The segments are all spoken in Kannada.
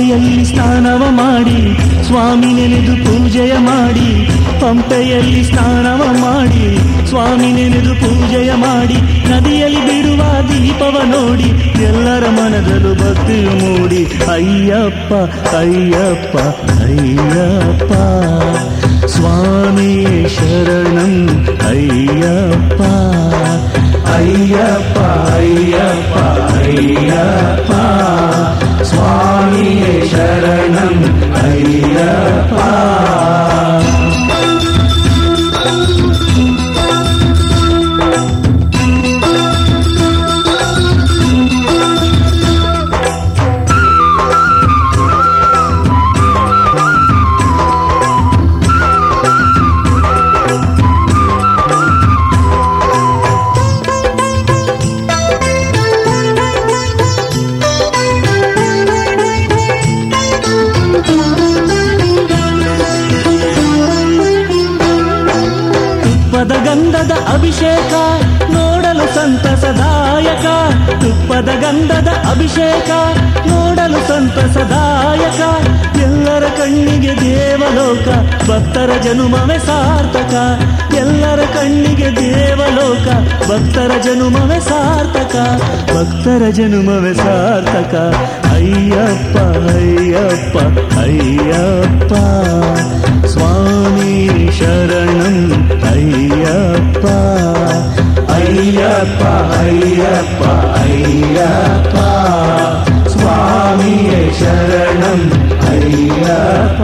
ಪಂಪೆಯಲ್ಲಿ ಸ್ನಾನವ ಮಾಡಿ ಸ್ವಾಮಿ ನೆನೆದು ಪೂಜೆಯ ಮಾಡಿ ಪಂಪೆಯಲ್ಲಿ ಸ್ನಾನವ ಮಾಡಿ ಸ್ವಾಮಿ ನೆನೆದು ಪೂಜೆಯ ಮಾಡಿ ನದಿಯಲ್ಲಿ ಬಿಡುವ ದೀಪವ ನೋಡಿ ಎಲ್ಲರ ಮನದಲ್ಲೂ ಭಕ್ತಿಯು ಮೂಡಿ ಅಯ್ಯಪ್ಪ ಅಯ್ಯಪ್ಪ ಅಯ್ಯಪ್ಪ ಸ್ವಾಮಿಯೇ ಶರಣಂ ಅಯ್ಯಪ್ಪ ಅಯ್ಯಪ್ಪ ಅಯ್ಯಪ್ಪ ಅಯ್ಯಪ್ಪ ಸ್ವಾಮಿಯೇ ಶರಣಂ ಅಯ್ಯಪ್ಪ ತುಪ್ಪದ ಗಂಧದ ಅಭಿಷೇಕ ನೋಡಲು ಸಂತಸದಾಯಕ ತುಪ್ಪದ ಗಂಧದ ಅಭಿಷೇಕ ನೋಡಲು ಸಂತಸದಾಯಕ ಎಲ್ಲರ ಕಣ್ಣಿಗೆ ದೇವಲೋಕ ಭಕ್ತರ ಜನುಮವೇ ಸಾರ್ಥಕ ಎಲ್ಲರ ಕಣ್ಣಿಗೆ ದೇವಲೋಕ ಭಕ್ತರ ಜನುಮವೇ ಸಾರ್ಥಕ ಭಕ್ತರ ಜನುಮವೇ ಸಾರ್ಥಕ ಅಯ್ಯಪ್ಪ ಅಯ್ಯಪ್ಪ ಅಯ್ಯಪ್ಪ ಸ್ವಾಮಿ ಶರಣಂ ಅಯ್ಯಪ್ಪ ಅಯ್ಯಪ್ಪ ಅಯ್ಯಪ್ಪ ಅಯ್ಯಪ್ಪ ಸ್ವಾಮಿಯೇ ಶರಣಂ ಅಯ್ಯಪ್ಪ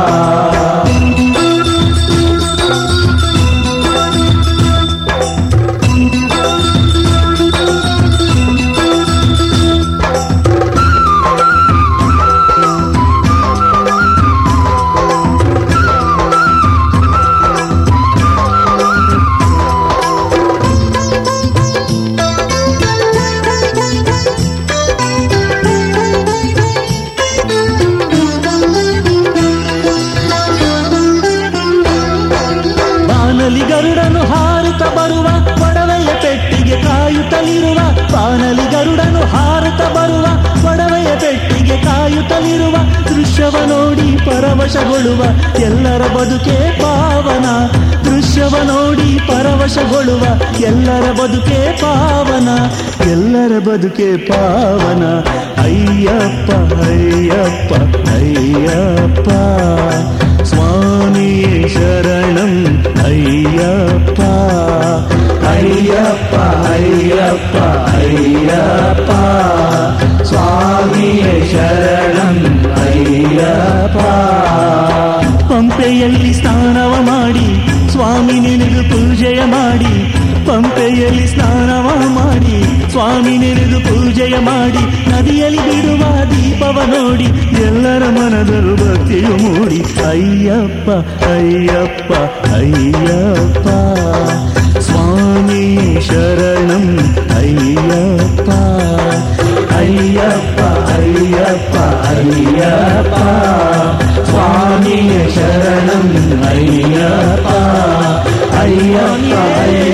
ಬಾನಲಿ ಗರುಡನು ಹಾರುತ್ತ ಬರುವ ಒಡವೆಯ ಪೆಟ್ಟಿಗೆ ಕಾಯುತ್ತಲಿರುವ ಬಾನಲಿ ಗರುಡನು ಹಾರುತ್ತ ಬರುವ ಒಡವೆಯ ಪೆಟ್ಟಿಗೆ ಕಾಯುತ್ತಲಿರುವ ದೃಶ್ಯವ ನೋಡಿ ಪರವಶಗೊಳ್ಳುವ ಎಲ್ಲರ ಬದುಕೆ ಪಾವನ ದೃಶ್ಯವ ನೋಡಿ ಪರವಶಗೊಳ್ಳುವ ಎಲ್ಲರ ಬದುಕೆ ಪಾವನ ಎಲ್ಲರ ಬದುಕೆ ಪಾವನ ಅಯ್ಯಪ್ಪ ಅಯ್ಯಪ್ಪ ಅಯ್ಯಪ್ಪ ಸ್ವಾಮಿ ಶರಣಂ ಅಯ್ಯಪ್ಪ ಅಯ್ಯಪ್ಪ ಅಯ್ಯಪ್ಪ ಅಯ್ಯಪ್ಪ ಸ್ವಾಮಿಯೇ ಶರಣಂ ಅಯ್ಯಪ್ಪ ಪಂಪೆಯಲ್ಲಿ ಸ್ನಾನವ ಮಾಡಿ ಸ್ವಾಮಿ ನೆನೆದು ಪೂಜೆಯ ಮಾಡಿ ಪಂಪೆಯಲ್ಲಿ ಸ್ನಾನವ ಮಾಡಿ ಸ್ವಾಮಿ ನೆನೆದು ಪೂಜೆಯ ಮಾಡಿ ನದಿಯಲ್ಲಿ ಬಿಡುವ ದೀಪವ ನೋಡಿ ಎಲ್ಲರ ಮನದಲ್ಲೂ ಭಕ್ತಿಯು ಮೂಡಿ ಅಯ್ಯಪ್ಪ ಅಯ್ಯಪ್ಪ ಅಯ್ಯಪ್ಪ ಸ್ವಾಮಿ ಶರಣಂ ಅಯ್ಯಪ್ಪ ಅಯ್ಯಪ್ಪ ಅಯ್ಯಪ್ಪ ಅಯ್ಯಪ್ಪ ಸ್ವಾಮಿಯ ಶರಣಂ ಅಯ್ಯಪ್ಪ ಅಯ್ಯಪ್ಪ ಅಯ್ಯಪ್ಪ